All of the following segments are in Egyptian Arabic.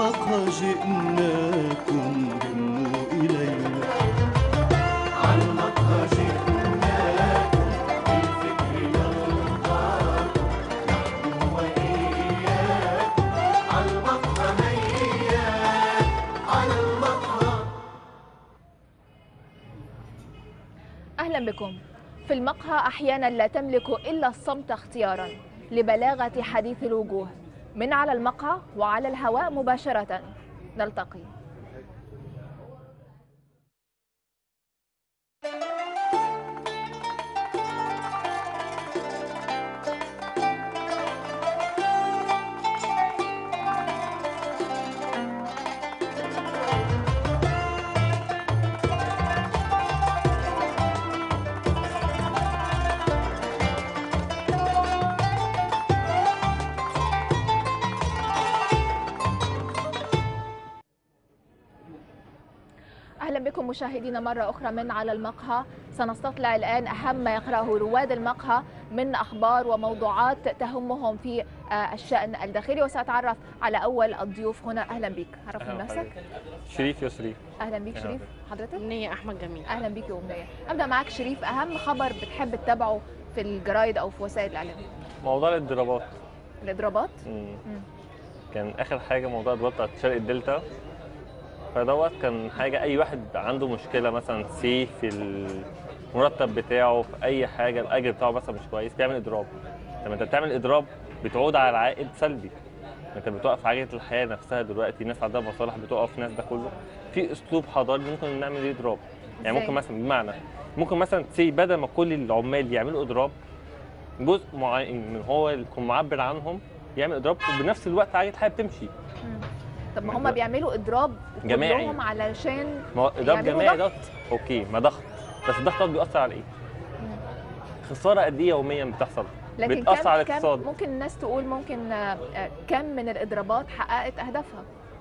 المقهى جئناكم هموا إلينا عالمقهى جئناكم بالفكر يلقاكم نحن وإياكم عالمقهى هيا على المقهى أهلا بكم في المقهى أحيانا لا تملك إلا الصمت اختيارا لبلاغة حديث الوجوه من على المقهى وعلى الهواء مباشرة نلتقي أهلا بكم مشاهدينا مرة أخرى من على المقهى سنستطلع الآن أهم ما يقرأه رواد المقهى من أخبار وموضوعات تهمهم في آه، الشأن الداخلي وسأتعرف على أول الضيوف هنا أهلا بك عرف من نفسك شريف يسري أهلا بك شريف حضرتك نية أحمد جميل أهلا بك وأمنية أبدأ معك شريف أهم خبر بتحب تتابعه في الجرايد أو في وسائل الإعلام موضوع الاضرابات الإضرابات مم. مم. كان اخر حاجه موضوع الاضرابات بتاعت شرق الدلتا فدوت كان حاجه اي واحد عنده مشكله مثلا سي في المرتب بتاعه في اي حاجه الاجر بتاعه مثلا مش كويس بيعمل اضراب لما انت بتعمل اضراب بتعود على عائد سلبي انت بتوقف عجله الحياه نفسها دلوقتي ناس عندها مصالح بتوقف ناس ده كله في اسلوب حضاري ممكن نعمل بيه اضراب يعني إزاي؟ ممكن مثلا بمعنى ممكن مثلا سي بدل ما كل العمال يعملوا اضراب جزء معين من هو يكون معبر عنهم يعمل اضراب وبنفس الوقت عجله الحياه بتمشي مم. طب ما هم بيعملوا إضراب جماعي. كلهم علشان ما هو اضراب يعملوا جماعي ضغط. ده اوكي ما ضغط بس الضغط ده بيأثر على ايه؟ خساره قد ايه يوميا بتحصل؟ لكن بتأثر كم على كم الاقتصاد ممكن الناس تقول ممكن آه، آه، كم من الإضرابات حققت أهدافها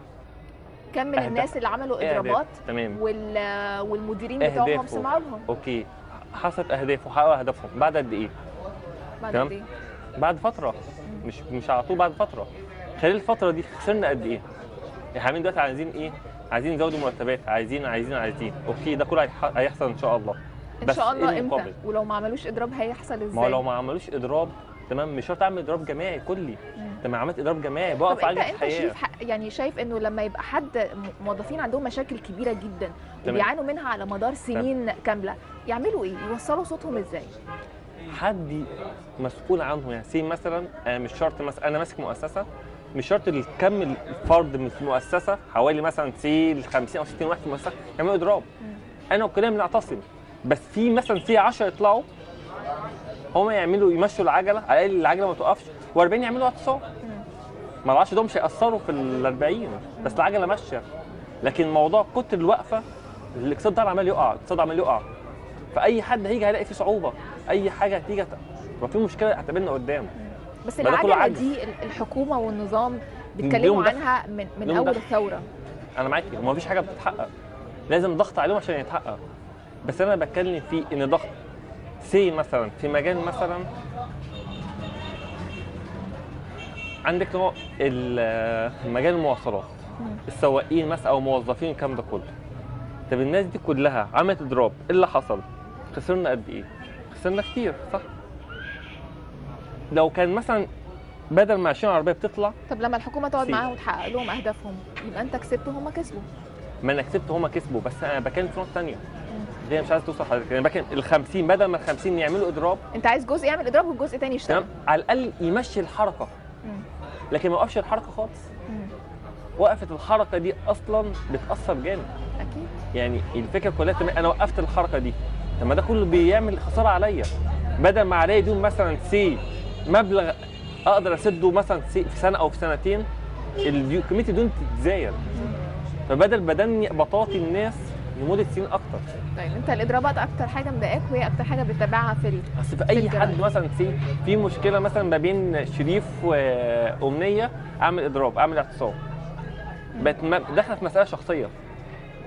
كم من أهداف- الناس اللي عملوا إيه إضرابات أهداف؟ تمام وال آه، والمديرين بتوعهم أهدافه. سمعوا لهم اوكي حصلت اهداف وحققوا اهدافهم بعد قد ايه؟ بعد تمام. قد إيه؟ بعد فتره مش مش على طول بعد فتره خلال الفتره دي خسرنا قد ايه؟ احنا دلوقتي عايزين ايه؟ عايزين نزود مرتبات عايزين عايزين عايزين اوكي ده كله هيح- هيحصل ان شاء الله ان بس شاء إيه الله امتى المقابل؟ ولو ما عملوش اضراب هيحصل ازاي ما هو لو ما عملوش اضراب تمام مش شرط اعمل اضراب جماعي كلي مم. انت ما عملت اضراب جماعي طب بوقف انت عجله انت الحياه شايف ح- يعني شايف انه لما يبقى حد م- موظفين عندهم مشاكل كبيره جدا تمام. وبيعانوا منها على مدار سنين كامله يعملوا ايه يوصلوا صوتهم ازاي حد مسؤول عنه يعني سي مثلا انا مش شرط مثلا انا ماسك مؤسسه مش شرط الكم الفرد من المؤسسه حوالي مثلا سي ال 50 او 60 واحد في المؤسسه يعملوا اضراب انا وكلنا بنعتصم بس في مثلا في 10 يطلعوا هم يعملوا يمشوا العجله على الاقل العجله ما توقفش و40 يعملوا اعتصام ما ال 10 دول مش هيأثروا في ال 40 بس العجله ماشيه لكن موضوع كتر الوقفه الاقتصاد ده عمال يقع الاقتصاد عمال يقع فاي حد هيجي هيلاقي فيه صعوبه اي حاجه هتيجي هت- يبقى في مشكله هتقابلنا قدام بس ما ده كله العجله عجز. دي ال- الحكومه والنظام ليهم بيتكلموا دخل. عنها من من ليهم اول دخل. الثوره انا معاكي وما فيش حاجه بتتحقق لازم ضغط عليهم عشان يتحقق بس انا بتكلم في ان ضغط سي مثلا في مجال مثلا عندك هو ال- مجال المواصلات السواقين مثلا او موظفين الكلام ده كله طب الناس دي كلها عملت اضراب ايه اللي حصل خسرنا قد ايه خسرنا كتير صح لو كان مثلا بدل ما 20 عربيه بتطلع طب لما الحكومه تقعد سي. معاهم وتحقق لهم اهدافهم يبقى انت كسبت وهم كسبوا ما انا كسبت هما كسبوا بس انا بتكلم في نقطه ثانيه هي مش عايز توصل حضرتك انا بتكلم ال 50 بدل ما ال 50 يعملوا اضراب انت عايز جزء يعمل اضراب والجزء تاني يشتغل تمام على الاقل يمشي الحركه مم. لكن ما يوقفش الحركه خالص مم. وقفت الحركه دي اصلا بتاثر جامد اكيد يعني الفكره كلها تمام انا وقفت الحركه دي طب ما ده كله بيعمل خساره عليا بدل ما عليا دون مثلا سي مبلغ اقدر اسده مثلا سي في سنه او في سنتين الديو- كميه الديون تتزايد فبدل بدني بطاطي الناس لمده سنين اكتر طيب انت الاضرابات اكتر حاجه مضايقاك وهي اكتر حاجه بتتابعها في ال... اصل في اي الجرايد. حد مثلا سي في مشكله مثلا ما بين شريف وامنيه اعمل اضراب اعمل اعتصام بقت م- داخله في مساله شخصيه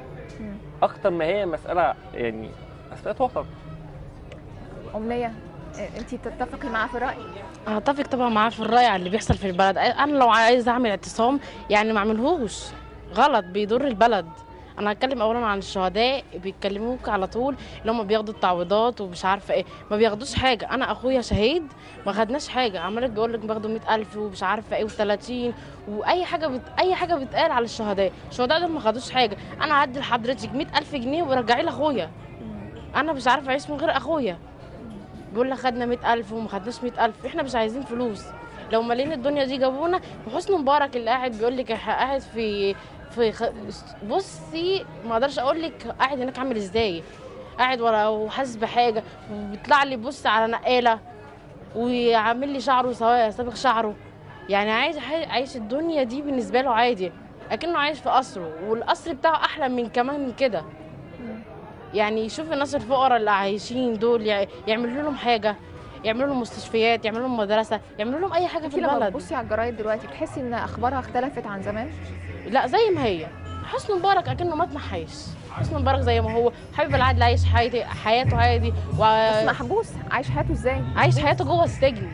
اكتر ما هي مساله يعني مساله وطن امنيه انت تتفقي معاه في الراي اتفق طبعا معاه في الراي على اللي بيحصل في البلد انا لو عايز اعمل اعتصام يعني ما اعملهوش غلط بيضر البلد انا هتكلم اولا عن الشهداء بيتكلموك على طول اللي هم بياخدوا التعويضات ومش عارفه ايه ما بياخدوش حاجه انا اخويا شهيد ما خدناش حاجه عمال بيقول لك بياخدوا 100000 ومش عارفه ايه و30 واي حاجه بت... اي حاجه بتقال على الشهداء الشهداء دول ما خدوش حاجه انا هدي لحضرتك 100000 جنيه ورجعي لي اخويا انا مش عارفه اعيش من غير اخويا بيقول لك خدنا 100000 وما خدناش 100000 احنا مش عايزين فلوس لو مالين الدنيا دي جابونا وحسني مبارك اللي قاعد بيقول لك قاعد في في خ... بصي ما اقدرش اقول لك قاعد هناك عامل ازاي قاعد ورا وحاسس بحاجه وبيطلع لي بص على نقاله وعامل لي شعره سواء صابغ شعره يعني عايز عايش الدنيا دي بالنسبه له عادي اكنه عايش في قصره والقصر بتاعه احلى من كمان من كده يعني يشوف الناس الفقراء اللي عايشين دول يع- يعملوا لهم حاجه يعملوا لهم مستشفيات يعملوا لهم مدرسه يعملوا لهم اي حاجه انت في لما البلد بتبصي على الجرايد دلوقتي بتحسي ان اخبارها اختلفت عن زمان لا زي ما هي حسني مبارك اكنه ما اتنحيش حسني مبارك زي ما هو حبيب العدل عايش حياتي حياته عادي بس وعايش محبوس عايش حياته ازاي حياته جوه السجن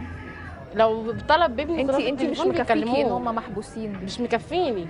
لو طلب بابني انت كده في انت مش التليفون مكفيكي ان بيكلموه هم محبوسين مش مكفيني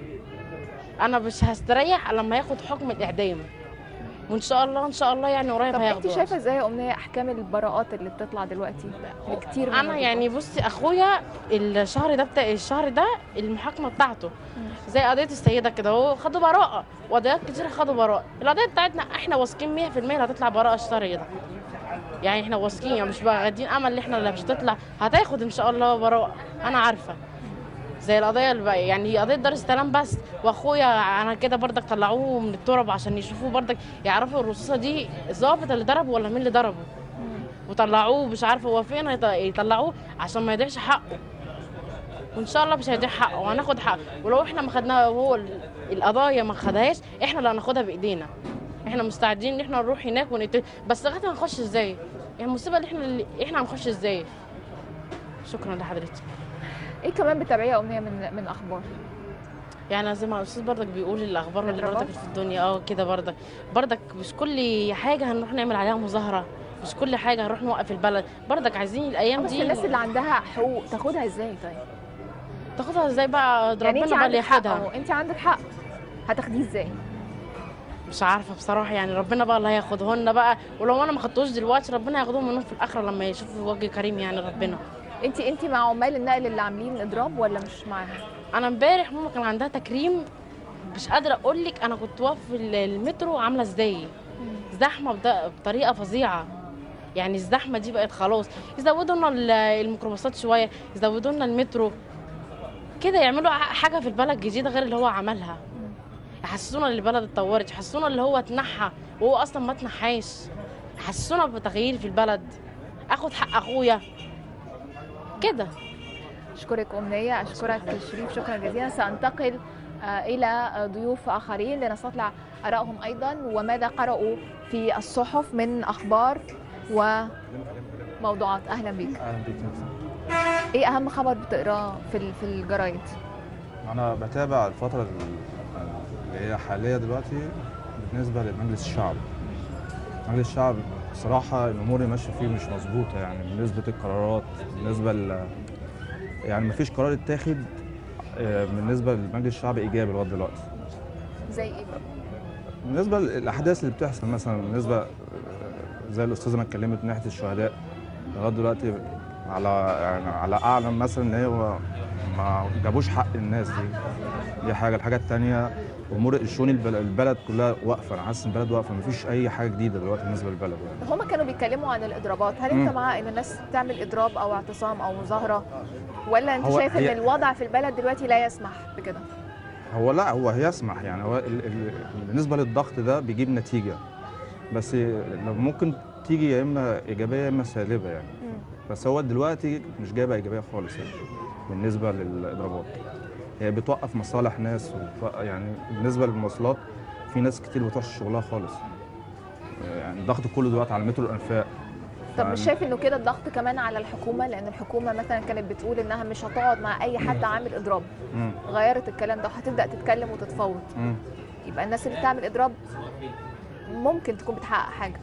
انا مش هستريح لما ياخد حكم الاعدام وان شاء الله ان شاء الله يعني قريب طب انت هياخده شايفه ازاي يا امنيه احكام البراءات اللي بتطلع دلوقتي كتير من انا يعني بصي اخويا الشهر ده بتاع الشهر ده المحاكمه بتاعته زي قضيه السيده كده هو خدوا براءه وقضايات كتير خدوا براءه القضيه بتاعتنا احنا واثقين 100% اللي هتطلع براءه الشهر ده يعني احنا واثقين يعني مش واخدين امل ان احنا اللي مش هتطلع هتاخد ان شاء الله براءه انا عارفه زي القضيه اللي بقى يعني هي قضيه دار السلام بس واخويا انا كده برضك طلعوه من التراب عشان يشوفوا برضك يعرفوا الرصاصه دي الظابط اللي ضربه ولا مين اللي ضربه وطلعوه مش عارفه هو فين هيط- يطلعوه عشان ما يضيعش حقه وان شاء الله مش هيضيع حقه وهناخد حقه ولو احنا ما خدناها وهو ال- القضايا ما خدهاش احنا اللي هناخدها بايدينا احنا مستعدين ان احنا نروح هناك ونقتل بس لغايه هنخش ازاي يعني المصيبه اللي احنا اللي احنا هنخش ازاي شكرا لحضرتك ايه كمان بتتابعيه يا امنيه من من اخبار يعني زي ما الاستاذ برضك بيقول الاخبار اللي الإضرابات؟ برضك في الدنيا اه كده برضك برضك مش كل حاجه هنروح نعمل عليها مظاهره مش كل حاجه هنروح نوقف البلد برضك عايزين الايام بس دي الناس اللي عندها حقوق تاخدها ازاي طيب تاخدها ازاي بقى يعني انت ربنا بقى اللي عندك حق ياخدها اهو انت عندك حق هتاخديه ازاي مش عارفه بصراحه يعني ربنا بقى اللي هياخده لنا بقى ولو انا ما خدتوش دلوقتي ربنا ياخدهم منهم في الاخره لما يشوفوا وجه كريم يعني ربنا انت انت مع عمال النقل اللي عاملين اضراب ولا مش معاهم انا امبارح ماما كان عندها تكريم مش قادره اقول لك انا كنت واقفه في ال- المترو عامله ازاي زحمه بط- بطريقه فظيعه يعني الزحمه دي بقت خلاص يزودوا لنا ال- الميكروباصات شويه يزودوا لنا المترو كده يعملوا ح- حاجه في البلد جديده غير اللي هو عملها يحسسونا ان البلد اتطورت يحسسونا اللي هو اتنحى وهو اصلا ما اتنحاش يحسسونا بتغيير في البلد اخد حق اخويا كده اشكرك امنيه اشكرك شريف شكرا جزيلا سانتقل آه، الى ضيوف اخرين لنستطلع ارائهم ايضا وماذا قرأوا في الصحف من اخبار وموضوعات اهلا بك اهلا بيك ايه اهم خبر بتقراه في ال- في الجرايد انا بتابع الفتره ال- اللي هي حاليه دلوقتي بالنسبه لمجلس الشعب مجلس الشعب صراحه الامور اللي ماشيه فيه مش مظبوطه يعني بالنسبه للقرارات بالنسبه ل يعني مفيش قرار اتاخد آه، بالنسبه لمجلس الشعب ايجابي لغايه دلوقتي زي ايه بقى؟ بالنسبه للاحداث اللي بتحصل مثلا بالنسبه آه، زي الاستاذه ما اتكلمت من ناحيه الشهداء لغايه دلوقتي على يعني على اعلم مثلا ان هي ما- ما جابوش حق الناس دي دي حاجه الحاجه الثانيه امور الشؤون البل- البلد كلها واقفه انا حاسس ان البلد واقفه مفيش اي حاجه جديده دلوقتي بالنسبه للبلد يعني. هما كانوا بيتكلموا عن الاضرابات هل انت مم. مع ان الناس تعمل اضراب او اعتصام او مظاهره ولا انت هو شايف ان هي- الوضع في البلد دلوقتي لا يسمح بكده هو لا هو يسمح يعني هو ال- ال- بالنسبه للضغط ده بيجيب نتيجه بس لو ممكن تيجي يا اما ايجابيه يا اما سالبه يعني مم. بس هو دلوقتي مش جايبه ايجابيه خالص يعني بالنسبه للاضرابات هي بتوقف مصالح ناس وبتوق- يعني بالنسبه للمواصلات في ناس كتير بتروح شغلها خالص يعني الضغط كله دلوقتي على مترو الانفاق طب مش يعني- شايف انه كده الضغط كمان على الحكومه لان الحكومه مثلا كانت بتقول انها مش هتقعد مع اي حد عامل اضراب مم. غيرت الكلام ده وهتبدا تتكلم وتتفاوض مم. يبقى الناس اللي بتعمل اضراب ممكن تكون بتحقق حاجه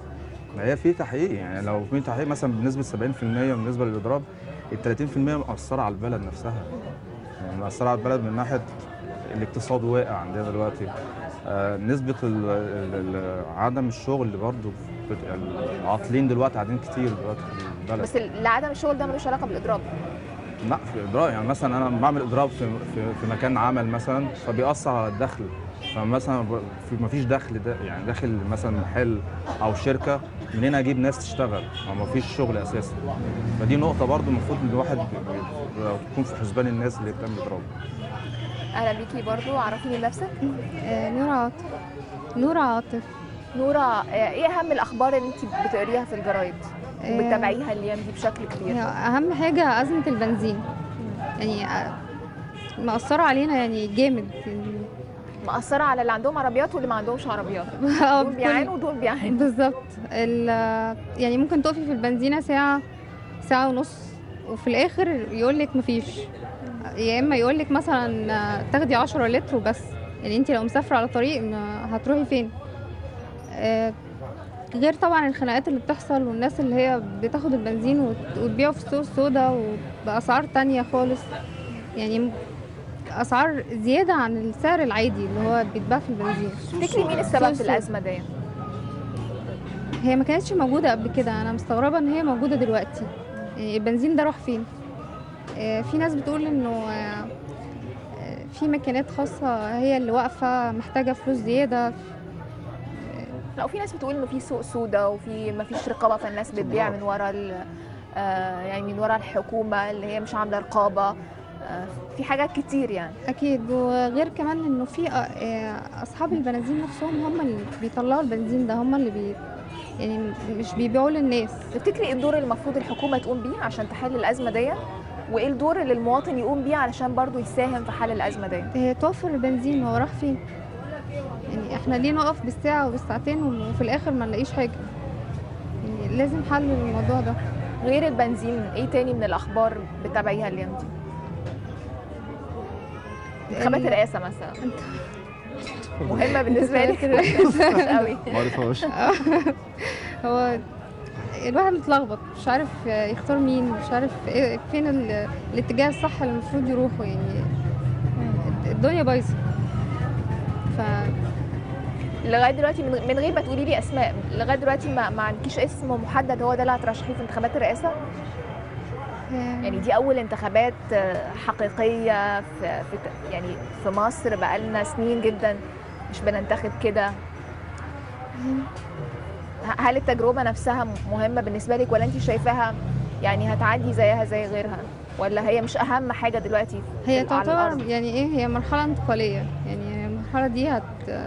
ما هي في تحقيق يعني لو في تحقيق مثلا بنسبه 70% بالنسبه للاضراب ال 30% مأثره على البلد نفسها يعني مأثره على البلد من ناحيه الاقتصاد واقع عندنا دلوقتي آه نسبه ال ال ال عدم الشغل برضو بت- العاطلين دلوقتي قاعدين كتير دلوقتي في البلد بس ال- عدم الشغل ده ملوش علاقه بالاضراب لا في اضراب يعني مثلا انا بعمل اضراب في في, في مكان عمل مثلا فبيأثر على الدخل فمثلا ب- في مفيش دخل ده يعني داخل مثلا محل او شركه منين اجيب ناس تشتغل ما مفيش شغل اساسا فدي نقطه برضو المفروض ان الواحد بي- بي- تكون في حسبان الناس اللي بتعمل اضراب اهلا بيكي برضو عرفيني نفسك آه، نور عاطف نور عاطف نورة آه، ايه اهم الاخبار اللي انت بتقريها في الجرايد آه، وبتتابعيها الايام دي بشكل كبير هي اهم حاجه ازمه البنزين يعني آه، مأثرة علينا يعني جامد يعني مأثرة على اللي عندهم عربيات واللي ما عندهمش عربيات آه، دول بكل- بيعانوا ودول بيعانوا بالظبط ال- يعني ممكن تقفي في البنزينة ساعة ساعة ونص وفي الآخر يقول لك مفيش يا إما يقول لك مثلا آه، تاخدي 10 لتر وبس يعني انت لو مسافرة على طريق ما هتروحي فين آه، غير طبعا الخناقات اللي بتحصل والناس اللي هي بتاخد البنزين وت- وتبيعه في السوق السوداء وبأسعار تانية خالص يعني م- أسعار زيادة عن السعر العادي اللي هو بيتباع في البنزين تفتكري مين السبب في الازمه دي هي ما كانتش موجودة قبل كده أنا مستغربة إن هي موجودة دلوقتي يعني البنزين ده راح فين آه، في ناس بتقول إنه آه، آه، في ماكينات خاصة هي اللي واقفة محتاجة فلوس زيادة لا وفي ناس بتقول انه في سوق سودا وفي ما فيش رقابه فالناس بتبيع من ورا ال- آه، يعني من ورا الحكومه اللي هي مش عامله رقابه آه، في حاجات كتير يعني أكيد وغير كمان إنه في آه، آه، أصحاب البنزين نفسهم هم اللي بيطلعوا البنزين ده هم اللي بي يعني مش بيبيعوه للناس تفتكري ايه الدور اللي المفروض الحكومه تقوم بيه عشان تحل الازمه دي وايه الدور اللي المواطن يقوم بيه علشان برضه يساهم في حل الازمه دي هي توفر البنزين هو راح فين يعني احنا ليه نقف بالساعة وبالساعتين وفي الآخر ما نلاقيش حاجة يعني لازم حل للموضوع ده غير البنزين ايه تاني من الاخبار بتتابعيها الايام دي انتخابات ال- الرئاسه مثلا مهمه بالنسبه لك انتخابات مش قوي ما عرفهاش هو الواحد متلخبط مش عارف يختار مين مش عارف إيه فين ال- الاتجاه الصح اللي المفروض يروحوا يعني الدنيا بايظه ف لغايه دلوقتي من من غير ما تقولي لي اسماء لغايه دلوقتي ما, ما عندكيش اسم محدد هو ده اللي هترشحيه في انتخابات الرئاسه يعني دي اول انتخابات آه، حقيقيه في, في ت- يعني في مصر بقالنا سنين جدا مش بننتخب كده ه- هل التجربه نفسها مهمه بالنسبه لك ولا انت شايفاها يعني هتعدي زيها زي غيرها ولا هي مش اهم حاجه دلوقتي في هي ال- على تعتبر الأرض؟ يعني ايه هي مرحله انتقاليه يعني المرحله دي هت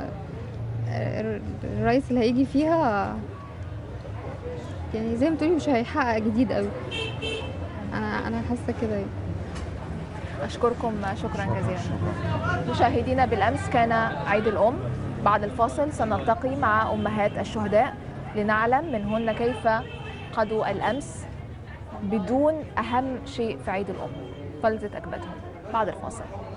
الرئيس اللي هيجي فيها يعني زي ما تقولي مش هيحقق جديد قوي انا انا حاسه كده يعني. أشكركم شكرا جزيلا مشاهدينا بالأمس كان عيد الأم بعد الفاصل سنلتقي مع أمهات الشهداء لنعلم منهن كيف قضوا الأمس بدون أهم شيء في عيد الأم فلذة أكبادهم بعد الفاصل